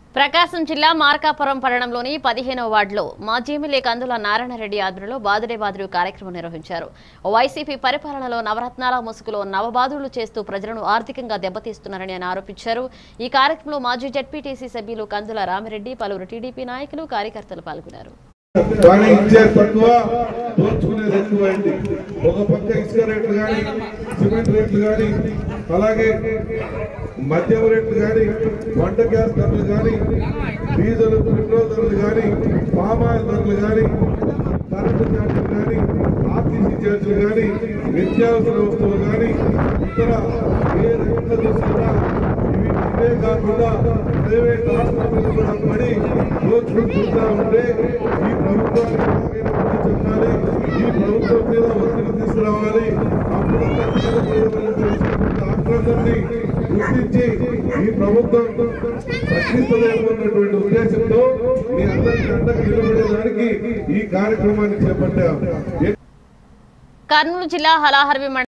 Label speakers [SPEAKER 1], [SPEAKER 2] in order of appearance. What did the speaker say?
[SPEAKER 1] ప్రకాశం జిల్లా మార్కాపురం పట్టణంలోని పదిహేనవ వార్డులో మాజీ ఎమ్మెల్యే కందుల నారాయణరెడ్డి ఆధ్వర్యంలో బాదుడే బాదుడు కార్యక్రమం నిర్వహించారు వైసీపీ పరిపాలనలో నవరత్నాల ముసుగులో నవబాదులు చేస్తూ ప్రజలను ఆర్థికంగా దెబ్బతీస్తున్నారని ఆయన ఆరోపించారు ఈ కార్యక్రమంలో మాజీ జడ్పీటీసీ సభ్యులు కందుల రామిరెడ్డి పలువురు టీడీపీ నాయకులు కార్యకర్తలు పాల్గొన్నారు
[SPEAKER 2] కానీ ఇచ్చేది తక్కువ దోచుకునేది ఎక్కువైంది ఒక పక్క ఇసుక రేట్లు కానీ సిమెంట్ రేట్లు కానీ అలాగే మద్యం రేట్లు కానీ వంట గ్యాస్ ధరలు కానీ డీజిల్ పెట్రోల్ ధరలు కానీ పామాయిల్ ధరలు కానీ కరెంటు ఛార్జీలు కానీ ఆర్టీసీ ఛార్జీలు కానీ నిత్యావసర వస్తువులు కానీ ఇతర ఏ రేట్ల చూసినా ఇవి ఇవే కాకుండా ప్రైవేట్ హాస్పిటల్ కూడా పడి దోచుకుంటా ఉంటే ఈ ప్రభుత్వానికి ఎలాగైనా బుద్ధి చెప్పాలి ఈ ప్రభుత్వం మీద ఒత్తిడి తీసుకురావాలి అప్పుడు ఆక్రందరినీ గుర్తించి ఈ ప్రభుత్వం రక్షిస్తలేమన్నటువంటి ఉద్దేశంతో మీ అందరికీ అండగా నిలబడేదానికి ఈ కార్యక్రమాన్ని చేపట్టాం
[SPEAKER 1] కర్నూలు జిల్లా హలాహర్వి మండలం